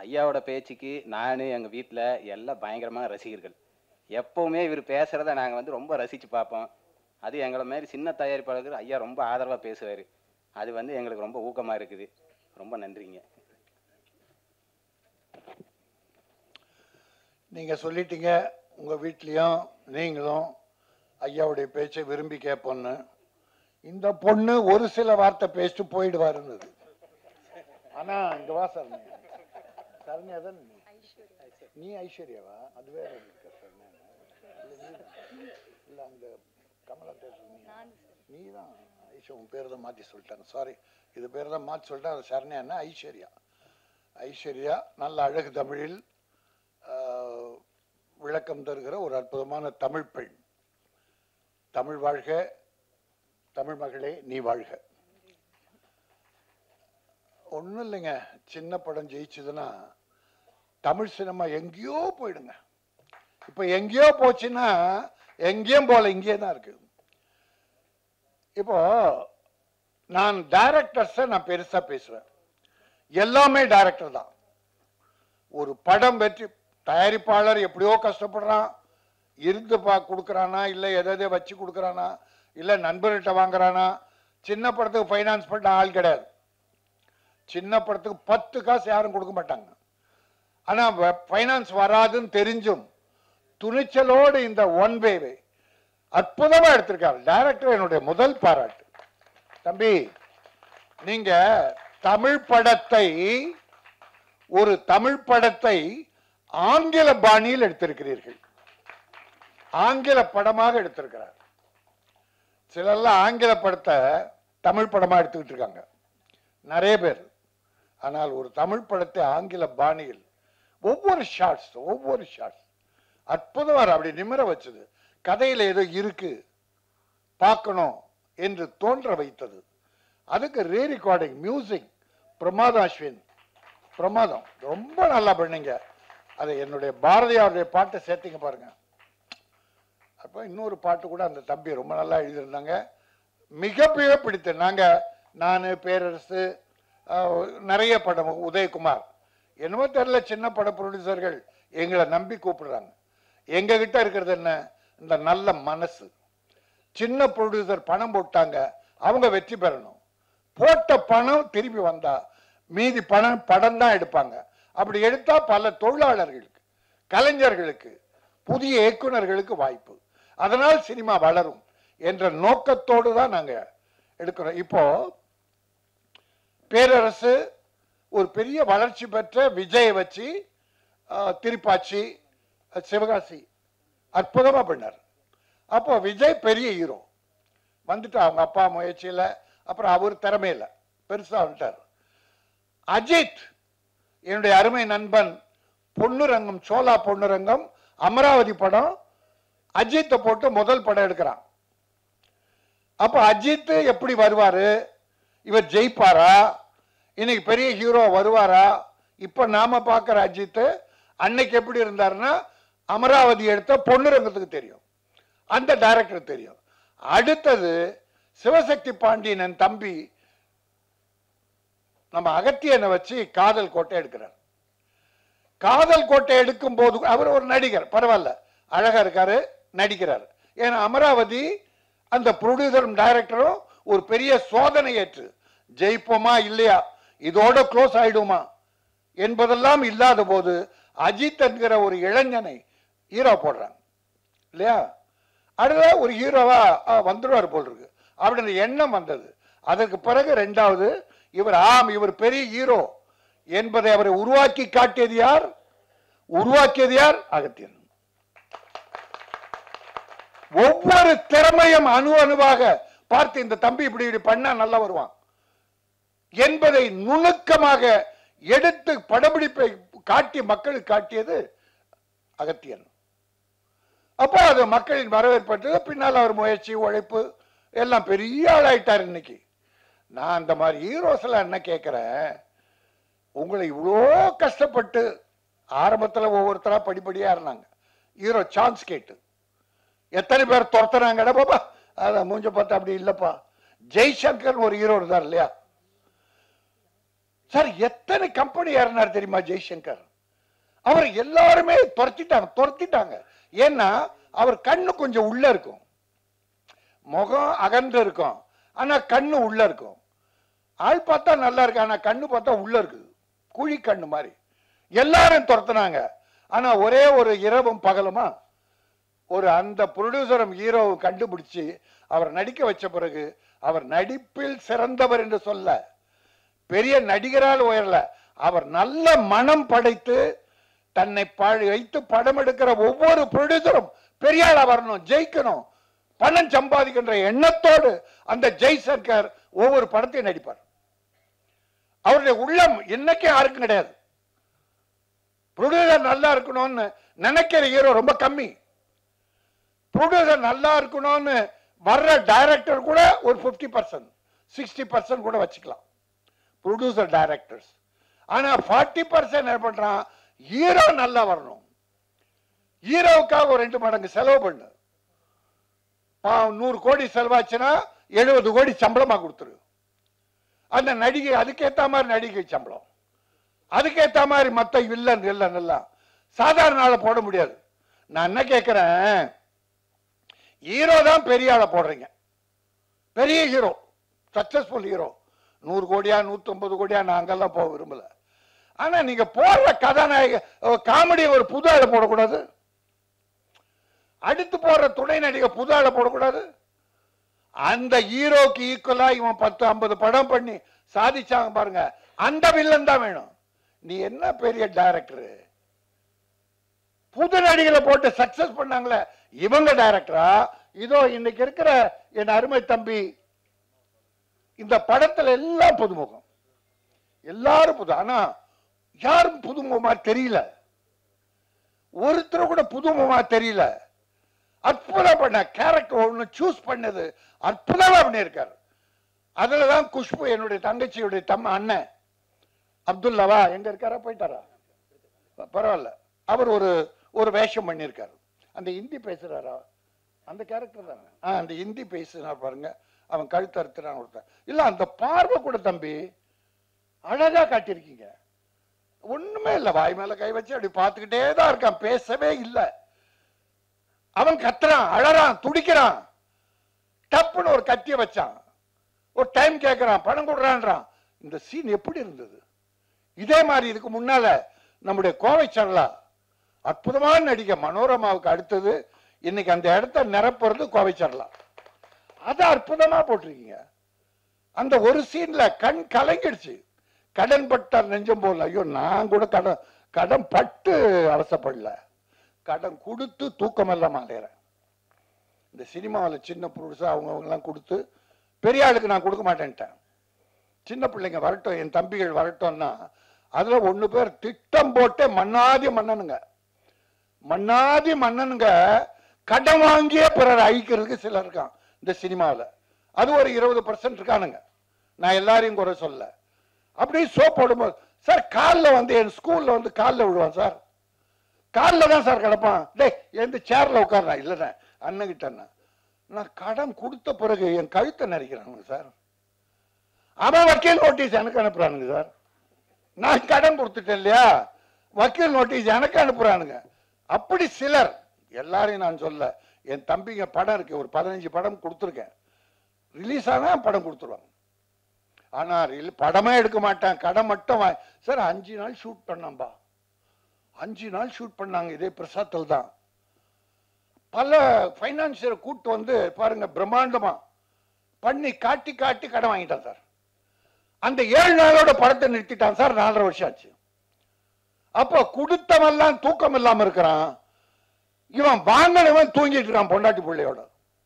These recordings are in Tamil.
ஐயாவோட பேச்சுக்கு நான் எங்கள் வீட்டில் எல்லாம் பயங்கரமான ரசிகர்கள் எப்போவுமே இவர் பேசுகிறத நாங்கள் வந்து ரொம்ப ரசித்து பார்ப்போம் அது எங்களை மாதிரி சின்ன தயாரிப்பாளர்கள் ஐயா ரொம்ப ஆதரவாக பேசுவார் அது வந்து எங்களுக்கு ரொம்ப ஊக்கமாக இருக்குது ரொம்ப நன்றிங்க நீங்க சொல்லிட்டீங்க உங்க வீட்லயும் நீங்களும் ஐயாவுடைய பேச்சை விரும்பி கேட்போன்னு இந்த பொண்ணு ஒரு சில வார்த்தை பேசிட்டு போயிடுவாருன்னு ஆனா இங்க வா சரண்யா சரண்யா தானே நீ நீ ஐஸ்வர்யாவா அது வேற இருக்க சரண்யா இல்ல நீதான். இல்ல அந்த கமலா தேட்டர் நீ நீ தான் ஐஸ்வர்யா உன் பேர் தான் மாத்தி சொல்லிட்டாங்க சாரி இது பேர் தான் மாத்தி சொல்லிட்டாங்க அது சரண்யான்னா ஐஸ்வர்யா ஐஸ்வர்யா நல்ல அழகு தமிழில் ஆஹ், விளக்கம் தருகிற ஒரு அற்புதமான தமிழ் பெண் தமிழ் வாழ்க தமிழ் மகளே நீ வாழ்க ஒன்றும் இல்லைங்க சின்ன படம் ஜெயிச்சதுன்னா தமிழ் சினிமா எங்கேயோ போயிடுங்க இப்போ எங்கேயோ போச்சுன்னா எங்கேயும் போல இங்கேயே தான் இருக்கு இப்போ நான் டைரக்டர்ஸை நான் பெருசா பேசுவேன் எல்லாமே டைரக்டர் தான் ஒரு படம் வெற்றி தயாரிப்பாளர் எப்படியோ கஷ்டப்படுறான் இருந்து பா கொடுக்குறானா இல்லை எதை வச்சு கொடுக்குறானா இல்லை நண்பர்கிட்ட வாங்குறானா சின்ன படத்துக்கு ஃபைனான்ஸ் பண்ண ஆள் கிடையாது சின்ன படத்துக்கு பத்து காசு யாரும் கொடுக்க மாட்டாங்க ஆனால் ஃபைனான்ஸ் வராதுன்னு தெரிஞ்சும் துணிச்சலோடு இந்த ஒன் வேவை அற்புதமா எடுத்திருக்காரு டைரக்டர் என்னுடைய முதல் பாராட்டு தம்பி நீங்க தமிழ் படத்தை ஒரு தமிழ் படத்தை ஆங்கில பாணியில் எடுத்திருக்கிறீர்கள் ஆங்கில படமாக எடுத்திருக்கிறார் சிலர்லாம் ஆங்கில படத்தை தமிழ் படமா எடுத்துக்கிட்டு இருக்காங்க நிறைய பேர் ஆனால் ஒரு தமிழ் படத்தை ஆங்கில பாணியில் ஒவ்வொரு ஷார்ட்ஸ் ஒவ்வொரு ஷார்ட்ஸ் அற்புதமா அப்படி நிமிர வச்சது கதையில ஏதோ இருக்கு பார்க்கணும் என்று தோன்ற வைத்தது அதுக்கு ரீ ரெக்கார்டிங் மியூசிக் பிரமாதம் அஸ்வின் பிரமாதம் ரொம்ப நல்லா பண்ணீங்க அது என்னுடைய பாரதியாருடைய பாட்டை சேர்த்தீங்க பாருங்க அப்போ இன்னொரு பாட்டு கூட அந்த தம்பி ரொம்ப நல்லா எழுதியிருந்தாங்க மிக மிக பிடித்த நாங்க நான் பேரரசு ஆஹ், நிறைய படம் உதயகுமார் என்னமோ தெரியல சின்ன பட ப்ரொடியூசர்கள் எங்களை நம்பி கூப்பிடுறாங்க எங்க கிட்ட இருக்கிறது என்ன இந்த நல்ல மனசு சின்ன ப்ரொடியூசர் பணம் போட்டாங்க அவங்க வெற்றி பெறணும் போட்ட பணம் திருப்பி வந்தா மீதி பணம் படம் தான் எடுப்பாங்க அப்படி எடுத்தா பல தொழிலாளர்களுக்கு கலைஞர்களுக்கு புதிய இயக்குனர்களுக்கு வாய்ப்பு அதனால் சினிமா வளரும் என்ற நோக்கத்தோடு தான் நாங்க எடுக்கிறோம் இப்போ பேரரசு ஒரு பெரிய வளர்ச்சி பெற்ற விஜயை வச்சு ஆஹ், திருப்பாச்சி அஹ், சிவகாசி அற்புதமா பண்ணார் அப்போ விஜய் பெரிய ஹீரோ வந்துட்டு அவங்க அப்பா முயற்சியில அப்புறம் அவர் திறமையில பெருசா வந்துட்டார் அஜித் என்னுடைய அருமை நண்பன் பொன்னுரங்கம் சோலா பொன்னுரங்கம் அமராவதி படம் அஜித்தை போட்டு முதல் படம் எடுக்கிறான் அப்ப அஜித் எப்படி வருவாரு இவர் ஜெயிப்பாரா இன்னைக்கு பெரிய ஹீரோ வருவாரா இப்ப நாம பார்க்கிற அஜித் அன்னைக்கு எப்படி இருந்தாருன்னா அமராவதி எடுத்த பொன்னுரங்கத்துக்கு தெரியும் அந்த டைரக்டர் தெரியும் அடுத்தது சிவசக்தி பாண்டியன் என் தம்பி நம்ம அகத்தியனை வச்சு காதல் கோட்டை எடுக்கிறார் காதல் கோட்டை எடுக்கும் போது அவர் ஒரு நடிகர் பரவாயில்ல அழகா இருக்காரு நடிக்கிறார் ஏன்னா அமராவதி அந்த ப்ரொடியூசரும் டைரக்டரும் ஒரு பெரிய சோதனை ஏற்று ஜெயிப்போமா இல்லையா இதோட க்ளோஸ் ஆயிடுமா என்பதெல்லாம் இல்லாத போது அஜித் என்கிற ஒரு இளைஞனை ஹீரோ போடுறாங்க இல்லையா அடுத்த ஒரு ஹீரோவா ஆ, வந்துருவார் போல் இருக்கு அப்படின்னு எண்ணம் வந்தது அதற்கு பிறகு ரெண்டாவது இவர் ஆம் இவர் பெரிய ஹீரோ என்பதை அவரை உருவாக்கி காட்டியது யார் உருவாக்கியது யார் அகத்தியன் ஒவ்வொரு திறமையும் அணு அணுவாக பார்த்து இந்த தம்பி இப்படி இப்படி பண்ணா நல்லா வருவான் என்பதை நுணுக்கமாக எடுத்து படப்பிடிப்பை காட்டி மக்களுக்கு காட்டியது அகத்தியன் அப்போ அது மக்களின் வரவேற்பட்டது பின்னால் அவர் முயற்சி உழைப்பு எல்லாம் பெரிய ஆளாயிட்டார் இன்னைக்கு நான் அந்த மாதிரி ஹீரோஸ் எல்லாம் என்ன கேட்கிறேன் உங்களை இவ்வளோ கஷ்டப்பட்டு ஆரம்பத்துல ஒவ்வொருத்தரா படிப்படியா இருந்தாங்க ஹீரோ சான்ஸ் கேட்டு எத்தனை பேர் துரத்துறாங்கடா பாப்பா அதான் மூஞ்ச பார்த்தா அப்படி இல்லப்பா ஜெய்சங்கர் ஒரு ஹீரோ இருந்தார் இல்லையா சார் எத்தனை கம்பெனி ஏறினார் தெரியுமா ஜெய்சங்கர் அவர் எல்லாருமே துரத்திட்டாங்க துரத்திட்டாங்க ஏன்னா அவர் கண்ணு கொஞ்சம் உள்ள இருக்கும் முகம் அகன்று இருக்கும் ஆனா கண்ணு உள்ள இருக்கும் ஆள் பார்த்தா நல்லா இருக்கு ஆனா கண்ணு பார்த்தா உள்ள இருக்குது குழி கண்ணு மாதிரி எல்லாரும் துரத்துனாங்க ஆனா ஒரே ஒரு இரவும் பகலுமா ஒரு அந்த ப்ரொடியூசரும் ஹீரோவும் கண்டுபிடிச்சு அவர் நடிக்க வச்ச பிறகு அவர் நடிப்பில் சிறந்தவர் என்று சொல்ல பெரிய நடிகரால் உயரல அவர் நல்ல மனம் படைத்து தன்னை ப- வைத்து படம் எடுக்கிற ஒவ்வொரு ப்ரொடியூசரும் பெரிய ஆளா வரணும் ஜெயிக்கணும் பணம் சம்பாதிக்கின்ற எண்ணத்தோடு அந்த ஜெய்சங்கர் ஒவ்வொரு படத்தையும் நடிப்பார் அவருடைய உள்ளம் இன்னைக்கு யாருக்கும் கிடையாது ப்ரொடியூசர் நல்லா இருக்கணும்னு நினைக்கிற ஹீரோ ரொம்ப கம்மி ப்ரொடியூசர் நல்லா இருக்கணும்னு வர்ற டைரக்டர் கூட ஒரு 50% பர்சன்ட் சிக்ஸ்டி பர்சன்ட் கூட வச்சுக்கலாம் ப்ரொடியூசர் டைரக்டர்ஸ் ஆனா ஃபார்ட்டி பர்சன்ட் என்ன பண்றான் ஹீரோ நல்லா வரணும் ஹீரோவுக்காக ஒரு ரெண்டு மடங்கு செலவு பண்ணு பாவம் நூறு கோடி செலவாச்சுன்னா எழுபது கோடி சம்பளமா கொடுத்துரு அந்த நடிகை அதுக்கேத்த மாதிரி நடிகை சம்பளம் அதுக்கேத்த மாதிரி மத்த வில்லன் வில்லன் எல்லாம் சாதாரண ஆளை போட முடியாது நான் என்ன கேட்கிறேன் ஹீரோ தான் பெரிய ஆளை போடுறீங்க பெரிய ஹீரோ சக்சஸ்ஃபுல் ஹீரோ நூறு கோடியா நூத்தம்பது கோடியா நான் அங்கெல்லாம் போக விரும்பல ஆனா நீங்க போடுற கதாநாயக காமெடி ஒரு புது ஆளை போடக்கூடாது அடுத்து போடுற துணை நடிகை புது ஆளை போடக்கூடாது அந்த ஹீரோக்கு ஈக்குவலா இவன் பத்து ஐம்பது படம் பண்ணி சாதிச்சாங்க பாருங்க அந்த வில்லன் தான் வேணும் நீ என்ன பெரிய டைரக்டர் புது நடிகளை போட்டு சக்சஸ் பண்ணாங்களே இவங்க டைரக்டரா இதோ இன்னைக்கு இருக்கிற என் அருமை தம்பி இந்த படத்துல எல்லாம் புதுமுகம் எல்லாரும் புது ஆனா யாரும் புதுமுகமா தெரியல ஒருத்தர் கூட புதுமுகமா தெரியல அற்புதம் பண்ண கேரக்டர் ஒண்ணு சூஸ் பண்ணது அற்புதமா பண்ணியிருக்காரு அதுலதான் குஷ்பு என்னுடைய தங்கச்சியுடைய தம்ம அண்ணன் அப்துல்லாவா எங்க இருக்காரா போயிட்டாரா பரவாயில்ல அவர் ஒரு ஒரு வேஷம் பண்ணியிருக்காரு அந்த ஹிந்தி பேசுறாரா அந்த கேரக்டர் தானே ஆ அந்த ஹிந்தி பேசுனா பாருங்க அவன் கழுத்து அறுத்துறான் ஒருத்தன் இல்ல அந்த பார்வை கூட தம்பி அழகா காட்டியிருக்கீங்க ஒண்ணுமே இல்ல வாய் மேல கை வச்சு அப்படி பார்த்துக்கிட்டே தான் இருக்கான் பேசவே இல்லை அவன் கத்துறான் அழறான் துடிக்கிறான் டப்புன்னு ஒரு கத்திய வச்சான் ஒரு டைம் கேட்கறான் பணம் கொடுறான்றான் இந்த சீன் எப்படி இருந்தது இதே மாதிரி இதுக்கு முன்னால நம்முடைய கோவை சரளா அற்புதமான நடிகை மனோரமாவுக்கு அடுத்தது இன்னைக்கு அந்த இடத்த நிரப்புறது கோவை சரளா அதை அற்புதமா போட்டிருக்கீங்க அந்த ஒரு சீன்ல கண் கலங்கிடுச்சு கடன் பட்டார் நெஞ்சம் போல ஐயோ நான் கூட கடன் கடன் பட்டு அவசப்படல கடன் கொடுத்து தூக்கம் எல்லாம் அலையிறேன் இந்த சினிமாவில் சின்ன புதுசா அவங்க எல்லாம் கொடுத்து பெரிய ஆளுக்கு நான் கொடுக்க மாட்டேன்ட்டேன் சின்ன பிள்ளைங்க வரட்டும் என் தம்பிகள் வரட்டும்னா அதுல ஒண்ணு பேர் திட்டம் போட்டு மண்ணாதி மன்னனுங்க மண்ணாதி மன்னனுங்க கடன் வாங்கியே பிறர் அழிக்கிறதுக்கு சிலர் இருக்கான் இந்த சினிமாவில் அது ஒரு இருபது பர்சன்ட் இருக்கானுங்க நான் எல்லாரையும் குறை சொல்ல அப்படியே சோப் போடும்போது சார் காலில் வந்து என் ஸ்கூல்ல வந்து காலில் விடுவான் சார் காலில் தான் சார் கிடப்பான் டேய் எந்த சேர்ல உட்கார்றான் இல்லைண்ணே அண்ணங்கிட்ட நான் கடன் கொடுத்த பிறகு என் கழுத்தை நரிக்கிறானுங்க சார் அவன் வக்கீல் நோட்டீஸ் எனக்கு அனுப்புறானுங்க சார் நான் கடன் கொடுத்துட்டேன் இல்லையா வக்கீல் நோட்டீஸ் எனக்கு அனுப்புறானுங்க அப்படி சிலர் எல்லாரையும் நான் சொல்ல என் தம்பிங்க படம் இருக்கு ஒரு பதினஞ்சு படம் கொடுத்துருக்கேன் ரிலீஸ் ஆனா படம் கொடுத்துருவாங்க ஆனா rele- படமே எடுக்க மாட்டேன் கடன் மட்டும் வா- சார் அஞ்சு நாள் ஷூட் பண்ணாம்பா அஞ்சு நாள் ஷூட் பண்ணாங்க இதே பிரசாத்தில் தான் பல ஃபைனான்சியரை கூட்டு வந்து பாருங்க பிரம்மாண்டமா பண்ணி காட்டி காட்டி கடன் வாங்கிட்டான் சார் அந்த ஏழு நாளோட படத்தை நிறுத்திட்டான் சார் நாலரை வருஷம் ஆச்சு அப்போ கொடுத்தவெல்லாம் தூக்கம் இல்லாம இருக்கிறான் இவன் வாங்கினவன் தூங்கிட்டு இருக்கான் பொண்டாட்டி பிள்ளையோட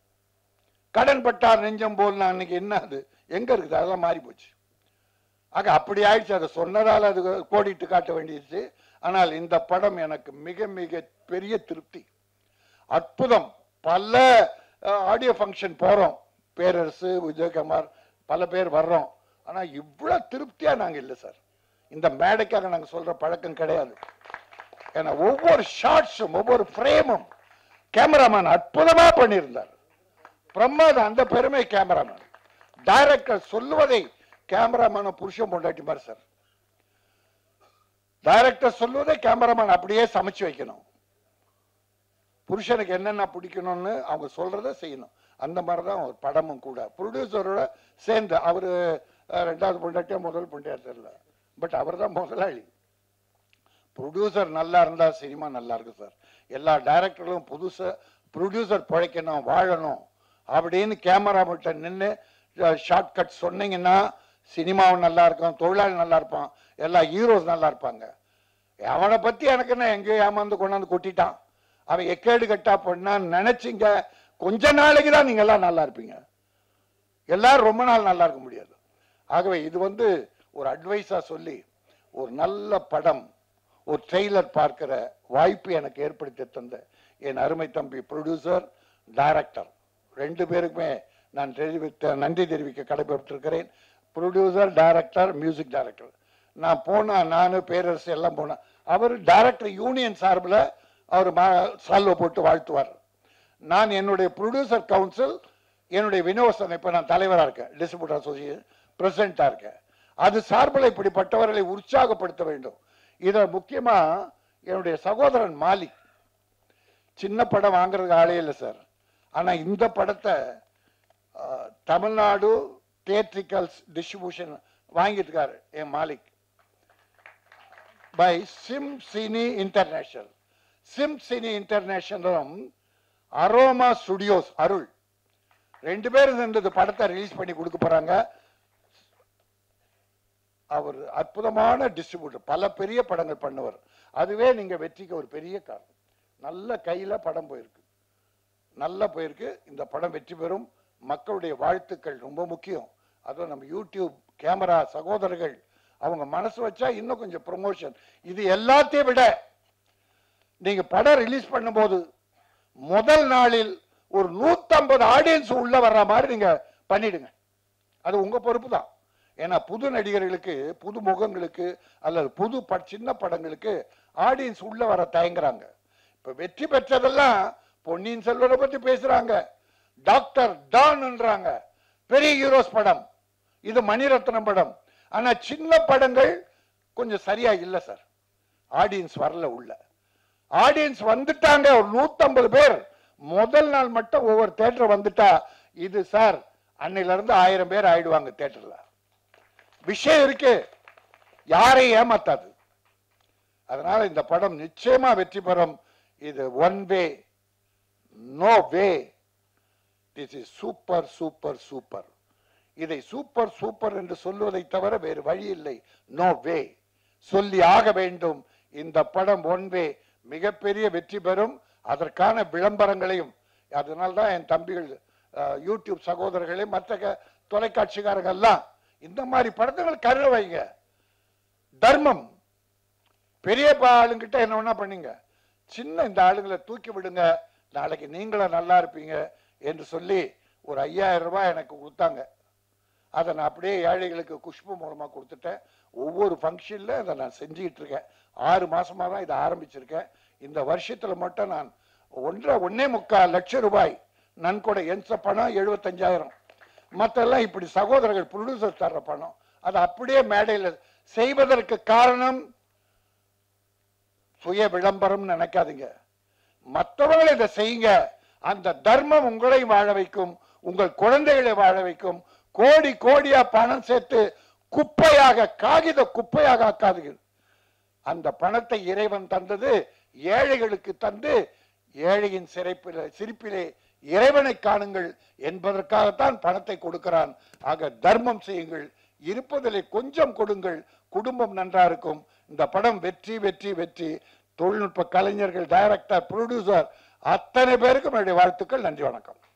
கடன் பட்டார் நெஞ்சம் போல் நான் அன்னைக்கு என்ன அது எங்க இருக்குது அதெல்லாம் மாறி போச்சு ஆக அப்படி ஆயிடுச்சு அதை சொன்னதால் அது கோடிட்டு காட்ட வேண்டியிருச்சு ஆனால் இந்த படம் எனக்கு மிக மிக பெரிய திருப்தி அற்புதம் பல ஆடியோ ஃபங்க்ஷன் போறோம் பேரரசு விஜயகுமார் பல பேர் வர்றோம் ஆனா இவ்வளவு திருப்தியா நாங்க இல்லை சார் இந்த மேடைக்காக நாங்க சொல்ற பழக்கம் கிடையாது ஏன்னா ஒவ்வொரு ஷார்ட்ஸும் ஒவ்வொரு ஃப்ரேமும் கேமராமேன் அற்புதமா பண்ணியிருந்தார் பிரமாதம் அந்த பெருமை கேமராமேன் டைரக்டர் சொல்லுவதை கேமராமேன புருஷன் பொண்டாட்டி மாதிரி சார் டைரக்டர் சொல்லுவதை கேமராமேன் அப்படியே சமைச்சு வைக்கணும் புருஷனுக்கு என்னென்ன பிடிக்கணும்னு அவங்க சொல்றத செய்யணும் அந்த மாதிரி தான் ஒரு படமும் கூட ப்ரொடியூசரோட சேர்ந்து அவரு அஹ், ரெண்டாவது பொண்டாட்டியா முதல் பொண்டாட்டியா தெரியல பட் அவர் தான் முதலாளி ப்ரொடியூசர் நல்லா இருந்தா சினிமா நல்லா இருக்கும் சார் எல்லா டைரக்டர்களும் புதுசா ப்ரொடியூசர் பிழைக்கணும் வாழணும் அப்படின்னு கேமரா கிட்ட நின்று ஷார்ட் கட் சொன்னீங்கன்னா சினிமாவும் நல்லா இருக்கும் தொழிலாளி நல்லா இருப்பான் எல்லா ஹீரோஸ் நல்லா இருப்பாங்க அவனை பத்தி எனக்கு என்ன எங்கேயோ ஏமாந்து கொண்டாந்து கொட்டிட்டான் அவன் எக்கேடு கட்டா பண்ணான்னு நினைச்சீங்க கொஞ்ச நாளைக்கு தான் நீங்க எல்லாம் நல்லா இருப்பீங்க எல்லாரும் ரொம்ப நாள் நல்லா இருக்க முடியாது ஆகவே இது வந்து ஒரு அட்வைஸா சொல்லி ஒரு நல்ல படம் ஒரு ட்ரெய்லர் பார்க்கிற வாய்ப்பு எனக்கு ஏற்படுத்தி தந்த என் அருமை தம்பி ப்ரொடியூசர் டைரக்டர் ரெண்டு பேருக்குமே நான் தெரிவித்த நன்றி தெரிவிக்க கடைபெற்றிருக்கிறேன் ப்ரொடியூசர் டைரக்டர் மியூசிக் டைரக்டர் நான் போனா நானு பேரரசு எல்லாம் போனேன் அவர் டைரக்டர் யூனியன் சார்பில் அவர் சால்வை போட்டு வாழ்த்துவார் நான் என்னுடைய ப்ரொடியூசர் கவுன்சில் என்னுடைய வினோசன் இப்ப நான் தலைவரா இருக்கேன் டிஸ்ட்ரிபியூட்டர் அசோசியேஷன் பிரசிடண்டா இருக்கேன் அது சார்பில் இப்படிப்பட்டவர்களை உற்சாகப்படுத்த வேண்டும் இத முக்கியமா என்னுடைய சகோதரன் மாலிக் சின்ன படம் வாங்குறதுக்கு ஆளே இல்லை சார் ஆனா இந்த படத்தை அஹ், தமிழ்நாடு தியேட்ரிக்கல்ஸ் டிஸ்ட்ரிபியூஷன் வாங்கிட்டு இருக்காரு என் Malik by Sim Cine International Sim Cine இன்டர்நேஷனலும் அரோமா ஸ்டுடியோஸ் அருள் ரெண்டு பேரும் சேர்ந்து இந்த படத்தை ரிலீஸ் பண்ணி கொடுக்க போறாங்க அவர் அற்புதமான டிஸ்ட்ரிபியூட்டர் பல பெரிய படங்கள் பண்ணவர் அதுவே நீங்க வெற்றிக்கு ஒரு பெரிய காரணம் நல்ல கையில படம் போயிருக்கு நல்லா போயிருக்கு இந்த படம் வெற்றி பெறும் மக்களுடைய வாழ்த்துக்கள் ரொம்ப முக்கியம் அதுவும் நம்ம யூடியூப் கேமரா சகோதரர்கள் அவங்க மனசு வச்சா இன்னும் கொஞ்சம் ப்ரொமோஷன் இது எல்லாத்தையும் விட நீங்க படம் ரிலீஸ் பண்ணும்போது முதல் நாளில் ஒரு 150 ஆடியன்ஸ் உள்ள வர்ற மாதிரி நீங்க பண்ணிடுங்க அது உங்க பொறுப்பு தான் ஏன்னா புது நடிகர்களுக்கு புது முகங்களுக்கு அல்லது புது ப சின்ன படங்களுக்கு ஆடியன்ஸ் உள்ள வர தயங்குறாங்க இப்ப வெற்றி பெற்றதெல்லாம் பொன்னியின் செல்வரை பத்தி பேசுறாங்க டாக்டர் டான்ன்றாங்க பெரிய ஹீரோஸ் படம் இது மணிரத்னம் படம் ஆனா சின்ன படங்கள் கொஞ்சம் சரியா இல்ல சார் ஆடியன்ஸ் வரல உள்ள ஆடியன்ஸ் வந்துட்டாங்க ஒரு 150 பேர் முதல் நாள் மட்டும் ஒவ்வொரு தேட்டர் வந்துட்டா இது சார் அன்னையில இருந்து ஆயிரம் பேர் ஆயிடுவாங்க தேட்டர்ல விஷயம் இருக்கு யாரையும் ஏமாத்தாது அதனால இந்த படம் நிச்சயமா வெற்றி பெறும் இது one way no way this is super super super இதை சூப்பர் சூப்பர் என்று சொல்வதை தவிர வேறு வழி இல்லை நோ வே சொல்லி ஆக வேண்டும் இந்த படம் ஒன் வே மிகப்பெரிய வெற்றி பெறும் அதற்கான விளம்பரங்களையும் அதனால தான் என் தம்பிகள் அஹ், யூடியூப் சகோதரர்களே மற்ற க- தொலைக்காட்சிக்காரங்க எல்லாம் இந்த மாதிரி படத்துகள் கருத வைங்க தர்மம் பெரிய பா- ஆளுங்கிட்ட என்ன வேணா பண்ணீங்க சின்ன இந்த ஆளுங்களை தூக்கி விடுங்க நாளைக்கு நீங்களும் நல்லா இருப்பீங்க என்று சொல்லி ஒரு ஐயாயிரம் ரூபாய் எனக்கு கொடுத்தாங்க அதை நான் அப்படியே ஏழைகளுக்கு குஷ்பு மூலமா கொடுத்துட்டேன் ஒவ்வொரு ஃபங்க்ஷன்ல அதை நான் செஞ்சுக்கிட்டு இருக்கேன் ஆறு மாசமா தான் இதை ஆரம்பிச்சிருக்கேன் இந்த வருஷத்துல மட்டும் நான் ஒன்றரை ஒன்னே முக்கால் லட்சம் ரூபாய் நன்கொடை என்ச பணம் எழுபத்தஞ்சாயிரம் மற்றெல்லாம் இப்படி சகோதரர்கள் ப்ரொடியூசர் தர்ற பணம் அதை அப்படியே மேடையில் செய்வதற்கு காரணம் சுய விளம்பரம் நினைக்காதீங்க மற்றவர்கள் இதை செய்யுங்க அந்த தர்மம் உங்களை வாழ வைக்கும் உங்கள் குழந்தைகளை வாழ வைக்கும் கோடி கோடியா பணம் சேர்த்து குப்பையாக காகித குப்பையாக ஆக்காதீர்கள் அந்த பணத்தை இறைவன் தந்தது ஏழைகளுக்கு தந்து ஏழையின் சிறைப்பிலே சிரிப்பிலே இறைவனை காணுங்கள் என்பதற்காகத்தான் பணத்தை கொடுக்கிறான் ஆக தர்மம் செய்யுங்கள் இருப்பதிலே கொஞ்சம் கொடுங்கள் குடும்பம் நன்றா இருக்கும் இந்த படம் வெற்றி வெற்றி வெற்றி தொழில்நுட்ப கலைஞர்கள் டைரக்டர் ப்ரொடியூசர் அத்தனை பேருக்கும் என்னுடைய வாழ்த்துக்கள் நன்றி வணக்கம்